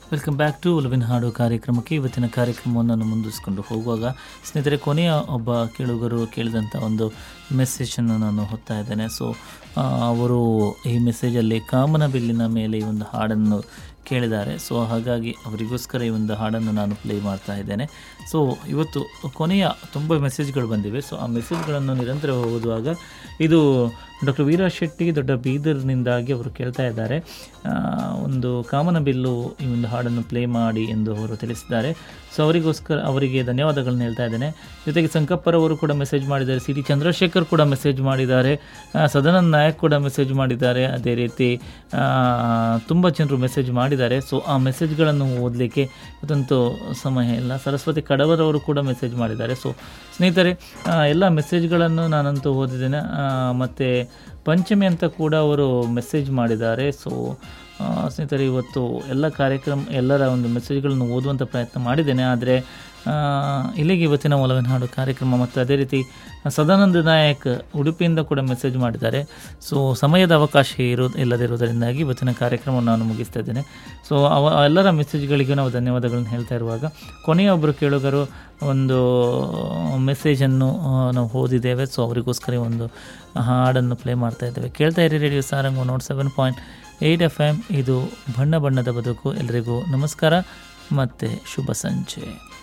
welcome back to ಒಲವಿನ ಹಾಡು ಕಾರ್ಯಕ್ರಮಕ್ಕೆ ಇವತ್ತಿನ ಕಾರ್ಯಕ್ರಮವನ್ನು ನಾನು ಮುಂದುವರಿಸ್ಕೊಂಡು ಹೋಗುವಾಗ ಸ್ನೇಹಿತರೆ ಕೊನೆಯ ಒಬ್ಬ ಕೇಳುಗರು ಕೇಳಿದಂಥ ಒಂದು ಮೆಸೇಜನ್ನು ನಾನು ಹೊತ್ತಾ ಇದ್ದೇನೆ ಸೊ ಅವರು ಈ ಮೆಸೇಜಲ್ಲಿ ಕಾಮನ ಬಿಲ್ಲಿನ ಮೇಲೆ ಈ ಒಂದು ಹಾಡನ್ನು ಕೇಳಿದ್ದಾರೆ ಸೊ ಹಾಗಾಗಿ ಅವರಿಗೋಸ್ಕರ ಈ ಒಂದು ಹಾಡನ್ನು ನಾನು ಪ್ಲೇ ಮಾಡ್ತಾ ಇದ್ದೇನೆ ಸೊ ಇವತ್ತು ಕೊನೆಯ ತುಂಬ ಮೆಸೇಜ್ಗಳು ಬಂದಿವೆ ಸೊ ಆ ಮೆಸೇಜ್ಗಳನ್ನು ನಿರಂತರ ಓದುವಾಗ ಇದು ಡಾಕ್ಟರ್ ವೀರ ಶೆಟ್ಟಿ ದೊಡ್ಡ ಬೀದರ್ನಿಂದಾಗಿ ಅವರು ಕೇಳ್ತಾ ಇದ್ದಾರೆ ಆ, ಒಂದು ಕಾಮನ ಬಿಲ್ಲು ಈ ಒಂದು ಹಾಡನ್ನು ಪ್ಲೇ ಮಾಡಿ ಎಂದು ಅವರು ತಿಳಿಸಿದ್ದಾರೆ ಸೊ ಅವರಿಗೋಸ್ಕರ ಅವರಿಗೆ ಧನ್ಯವಾದಗಳನ್ನ ಹೇಳ್ತಾ ಇದ್ದೇನೆ ಜೊತೆಗೆ ಸಂಕಪ್ಪರವರು ಕೂಡ ಮೆಸೇಜ್ ಮಾಡಿದ್ದಾರೆ ಸಿ ಟಿ ಚಂದ್ರಶೇಖರ್ ಕೂಡ ಮೆಸೇಜ್ ಮಾಡಿದ್ದಾರೆ ಆ, ಸದಾನಂದ್ ನಾಯಕ್ ಕೂಡ ಮೆಸೇಜ್ ಮಾಡಿದ್ದಾರೆ ಅದೇ ರೀತಿ ತುಂಬ ಜನರು ಮೆಸೇಜ್ ಮಾಡಿದ್ದಾರೆ ಸೊ ಆ ಮೆಸೇಜ್ಗಳನ್ನು ಓದಲಿಕ್ಕೆ ಇವತ್ತಂತೂ ಸಮಯ ಇಲ್ಲ ಸರಸ್ವತಿ ಕಡವರವರು ಕೂಡ ಮೆಸೇಜ್ ಮಾಡಿದ್ದಾರೆ ಸೊ ಸ್ನೇಹಿತರೆ ಆ, ಎಲ್ಲ ಮೆಸೇಜ್ಗಳನ್ನು ನಾನಂತೂ ಓದಿದ್ದೇನೆ ಮತ್ತು ಪಂಚಮಿ ಅಂತ ಕೂಡ ಅವರು ಮೆಸೇಜ್ ಮಾಡಿದ್ದಾರೆ ಸೊ ಆ, ಸ್ನೇಹಿತರೆ ಇವತ್ತು ಎಲ್ಲ ಕಾರ್ಯಕ್ರಮ ಎಲ್ಲರ ಒಂದು ಮೆಸೇಜ್ಗಳನ್ನು ಓದುವಂಥ ಪ್ರಯತ್ನ ಮಾಡಿದ್ದೇನೆ ಆದರೆ ಇಲ್ಲಿಗೆ ಇವತ್ತಿನ ಒಲವಿನ ಹಾಡು ಕಾರ್ಯಕ್ರಮ ಮತ್ತು ಅದೇ ರೀತಿ ಸದಾನಂದ ನಾಯಕ್ ಉಡುಪಿಯಿಂದ ಕೂಡ ಮೆಸೇಜ್ ಮಾಡಿದ್ದಾರೆ ಸೊ ಸಮಯದ ಅವಕಾಶ ಇರೋ ಇಲ್ಲದಿರುವುದರಿಂದಾಗಿ ಇವತ್ತಿನ ಕಾರ್ಯಕ್ರಮವನ್ನು ನಾನು ಮುಗಿಸ್ತಾ ಇದ್ದೇನೆ ಸೊ ಅವ ಎಲ್ಲರ ಮೆಸೇಜ್ಗಳಿಗೂ ನಾವು ಧನ್ಯವಾದಗಳನ್ನು ಹೇಳ್ತಾ ಇರುವಾಗ ಕೊನೆಯ ಒಬ್ಬರು ಕೇಳುಗರು ಒಂದು ಮೆಸೇಜನ್ನು ಆ, ನಾವು ಓದಿದ್ದೇವೆ ಸೊ ಅವರಿಗೋಸ್ಕರ ಈ ಒಂದು ಹಾಡನ್ನು ಪ್ಲೇ ಮಾಡ್ತಾ ಇದ್ದೇವೆ ಕೇಳ್ತಾ ಇರಿ radio Sarang nought seven point eight F M ಇದು ಬಣ್ಣ ಬಣ್ಣದ ಬದುಕು ಎಲ್ರಿಗೂ ನಮಸ್ಕಾರ ಮತ್ತು ಶುಭ ಸಂಜೆ